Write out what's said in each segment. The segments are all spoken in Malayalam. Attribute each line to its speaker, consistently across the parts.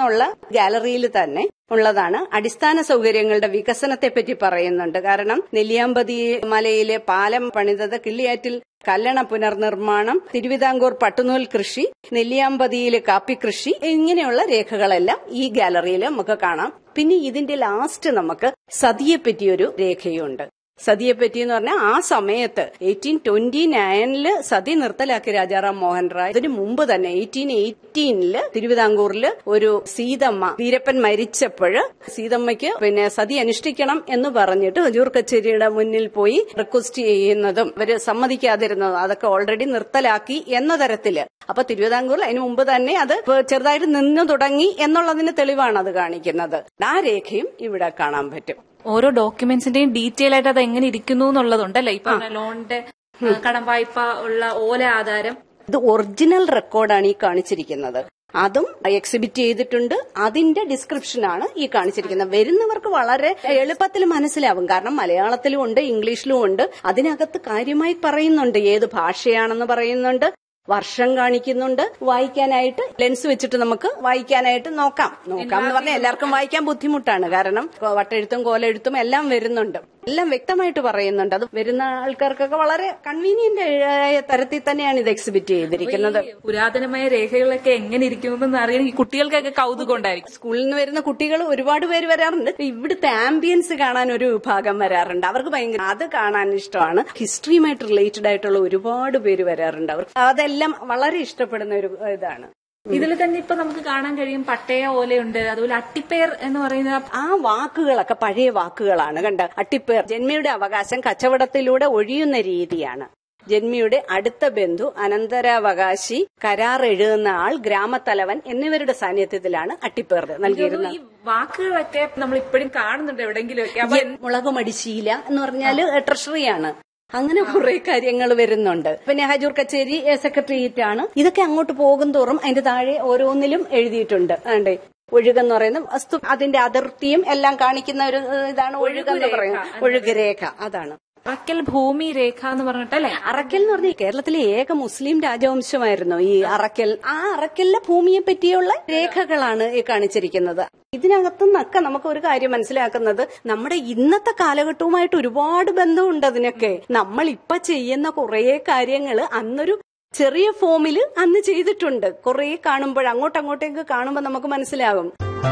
Speaker 1: എന്നുള്ള ഗാലറിയിൽ തന്നെ ഉള്ളതാണ് അടിസ്ഥാന സൗകര്യങ്ങളുടെ വികസനത്തെ പറ്റി പറയുന്നുണ്ട് കാരണം നെല്ലിയാമ്പതി മലയിലെ പാലം പണിതത് കിള്ളിയാറ്റിൽ കല്ലണ പുനർനിർമ്മാണം തിരുവിതാംകൂർ പട്ടുനൂൽ കൃഷി നെല്ലിയാമ്പതിയിലെ കാപ്പി കൃഷി ഇങ്ങനെയുള്ള രേഖകളെല്ലാം ഈ ഗാലറിയിൽ നമുക്ക് കാണാം പിന്നെ ഇതിന്റെ ലാസ്റ്റ് നമുക്ക് സതിയെ പറ്റിയൊരു രേഖയുണ്ട് സതിയെ പറ്റി എന്ന് പറഞ്ഞാൽ ആ സമയത്ത് എയ്റ്റീൻ ട്വന്റി നയനില് സതി നിർത്തലാക്കി രാജാറാം മോഹൻ റായ് ഇതിനു മുമ്പ് തന്നെ എയ്റ്റീൻ എയ്റ്റീനില് തിരുവിതാംകൂറില് ഒരു സീതമ്മ വീരപ്പൻ മരിച്ചപ്പോൾ സീതമ്മയ്ക്ക് പിന്നെ സതി അനുഷ്ഠിക്കണം എന്ന് പറഞ്ഞിട്ട് ഹജൂർ കച്ചേരിയുടെ മുന്നിൽ പോയി റിക്വസ്റ്റ് ചെയ്യുന്നതും അവര് സമ്മതിക്കാതിരുന്നതും അതൊക്കെ ഓൾറെഡി നിർത്തലാക്കി എന്ന തരത്തില് അപ്പൊ തിരുവിതാംകൂറിൽ അതിനു മുമ്പ് തന്നെ അത് ചെറുതായിട്ട് നിന്നു തുടങ്ങി എന്നുള്ളതിന് തെളിവാണ് അത് കാണിക്കുന്നത് ആ രേഖയും ഇവിടെ കാണാൻ പറ്റും
Speaker 2: ഓരോ ഡോക്യുമെന്റ്സിന്റെയും ഡീറ്റെയിൽ ആയിട്ട് അത് എങ്ങനെ ഇരിക്കുന്നു എന്നുള്ളതുണ്ടല്ലേ ഇപ്പൊ ലോണിന്റെ ആ, കടം വായ്പ ഉള്ള ഓല ആധാരം
Speaker 1: ഇത് ഒറിജിനൽ റെക്കോർഡാണ് ഈ കാണിച്ചിരിക്കുന്നത് അതും എക്സിബിറ്റ് ചെയ്തിട്ടുണ്ട് അതിന്റെ ഡിസ്ക്രിപ്ഷനാണ് ഈ കാണിച്ചിരിക്കുന്നത് വരുന്നവർക്ക് വളരെ എളുപ്പത്തിൽ മനസ്സിലാവും കാരണം മലയാളത്തിലും ഉണ്ട് ഇംഗ്ലീഷിലും ഉണ്ട് അതിനകത്ത് കാര്യമായി പറയുന്നുണ്ട് ഏത് ഭാഷയാണെന്ന് പറയുന്നുണ്ട് വർഷം കാണിക്കുന്നുണ്ട് വായിക്കാനായിട്ട് ലെൻസ് വെച്ചിട്ട് നമുക്ക് വായിക്കാനായിട്ട് നോക്കാം നോക്കാം എന്ന് പറഞ്ഞാൽ എല്ലാവർക്കും വായിക്കാൻ ബുദ്ധിമുട്ടാണ് കാരണം വട്ടെഴുത്തും കോലെഴുത്തും എല്ലാം വരുന്നുണ്ട് എല്ലാം വ്യക്തമായിട്ട് പറയുന്നുണ്ട് അത് വരുന്ന ആൾക്കാർക്കൊക്കെ വളരെ കൺവീനിയന്റ് ആയ തരത്തിൽ തന്നെയാണ് ഇത് എക്സിബിറ്റ് ചെയ്തിരിക്കുന്നത്
Speaker 2: ഈ പുരാതനമായ രേഖകളൊക്കെ എങ്ങനെ ഇരിക്കുന്നു അറിയാൻ ഈ കുട്ടികൾക്കൊക്കെ കൗതുകം ഉണ്ടായിരിക്കും
Speaker 1: സ്കൂളിൽ നിന്ന് വരുന്ന കുട്ടികൾ ഒരുപാട് പേര് വരാറുണ്ട് ഇവിടുത്തെ ആംബിയൻസ് കാണാൻ ഒരു വിഭാഗം വരാറുണ്ട് അവർക്ക് ഭയങ്കര അത് കാണാൻ ഇഷ്ടമാണ് ഹിസ്റ്ററിയുമായിട്ട് റിലേറ്റഡ് ആയിട്ടുള്ള ഒരുപാട് പേര് വരാറുണ്ട് അവർക്ക് അതെല്ലാം വളരെ ഇഷ്ടപ്പെടുന്ന ഒരു ഇതാണ്
Speaker 2: ഇതിൽ തന്നെ ഇപ്പൊ നമുക്ക് കാണാൻ കഴിയും പട്ടയ ഓലയുണ്ട് അതുപോലെ അട്ടിപ്പേർ എന്ന് പറയുന്ന
Speaker 1: ആ വാക്കുകളൊക്കെ പഴയ വാക്കുകളാണ് കണ്ട അട്ടിപ്പേർ ജന്മിയുടെ അവകാശം കച്ചവടത്തിലൂടെ ഒഴിയുന്ന രീതിയാണ് ജന്മിയുടെ അടുത്ത ബന്ധു അനന്തരാവകാശി കരാർ എഴുതുന്ന ആൾ ഗ്രാമത്തലവൻ എന്നിവരുടെ സാന്നിധ്യത്തിലാണ് അട്ടിപ്പേർ നൽകിയിരുന്നത്
Speaker 2: ഈ വാക്കുകളൊക്കെ നമ്മൾ ഇപ്പോഴും കാണുന്നുണ്ട് എവിടെയെങ്കിലുമൊക്കെ അപ്പൊ
Speaker 1: മുളകുമടിശീല എന്ന് പറഞ്ഞാല് ട്രഷറിയാണ് അങ്ങനെ കുറെ കാര്യങ്ങൾ വരുന്നുണ്ട് പിന്നെ ഹജൂർ കച്ചേരി സെക്രട്ടേറിയറ്റ് ആണ് ഇതൊക്കെ അങ്ങോട്ട് പോകും തോറും അതിന്റെ താഴെ ഓരോന്നിലും എഴുതിയിട്ടുണ്ട് ആണ്ടേ ഒഴുകെന്ന് പറയുന്ന വസ്തു അതിന്റെ അതിർത്തിയും എല്ലാം കാണിക്കുന്ന ഒരു ഏഹ്, ഇതാണ് ഒഴുകെന്ന് പറയുന്നത് ഒഴുകുരേഖ അതാണ്
Speaker 2: അറക്കൽ ഭൂമി രേഖ എന്ന് പറഞ്ഞിട്ടല്ലേ
Speaker 1: അറക്കൽ എന്ന് പറഞ്ഞാൽ കേരളത്തിലെ ഏക മുസ്ലിം രാജവംശമായിരുന്നു ഈ അറക്കൽ ആ അറക്കലിലെ ഭൂമിയെ പറ്റിയുള്ള രേഖകളാണ് ഈ കാണിച്ചിരിക്കുന്നത് ഇതിനകത്തുനിന്നൊക്കെ നമുക്ക് ഒരു കാര്യം മനസ്സിലാക്കുന്നത് നമ്മുടെ ഇന്നത്തെ കാലഘട്ടവുമായിട്ട് ഒരുപാട് ബന്ധമുണ്ട് അതിനൊക്കെ നമ്മൾ ഇപ്പൊ ചെയ്യുന്ന കുറേ കാര്യങ്ങൾ അന്നൊരു ചെറിയ ഫോമിൽ അന്ന് ചെയ്തിട്ടുണ്ട് കുറേ കാണുമ്പോൾ അങ്ങോട്ടങ്ങോട്ടേക്ക് കാണുമ്പോൾ നമുക്ക് മനസ്സിലാകും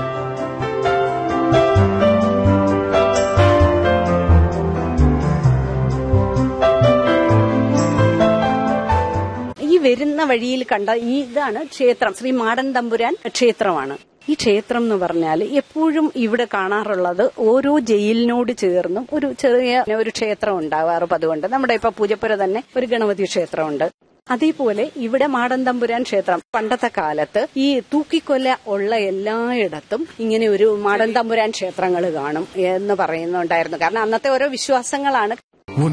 Speaker 1: ഈ വരുന്ന വഴിയിൽ കണ്ട ഈ ഇതാണ് ക്ഷേത്രം ശ്രീ മാടൻ തമ്പുരാൻ ക്ഷേത്രമാണ് ഈ ക്ഷേത്രം എന്ന് പറഞ്ഞാൽ എപ്പോഴും ഇവിടെ കാണാറുള്ളത് ഓരോ ജയിലിനോട് ചേർന്നും ഒരു ചെറിയ ഒരു ക്ഷേത്രം ഉണ്ടാവാറ് പതുകൊണ്ട് നമ്മുടെ ഇപ്പൊ പൂജപ്പുര തന്നെ ഒരു ഗണപതി ക്ഷേത്രമുണ്ട് അതേപോലെ ഇവിടെ മാടൻ തമ്പുരാൻ ക്ഷേത്രം പണ്ടത്തെ കാലത്ത് ഈ തൂക്കിക്കൊല ഉള്ള എല്ലായിടത്തും ഇങ്ങനെ ഒരു മാടൻ തമ്പുരാൻ ക്ഷേത്രങ്ങൾ കാണും എന്ന് പറയുന്നുണ്ടായിരുന്നു കാരണം അന്നത്തെ ഓരോ വിശ്വാസങ്ങളാണ്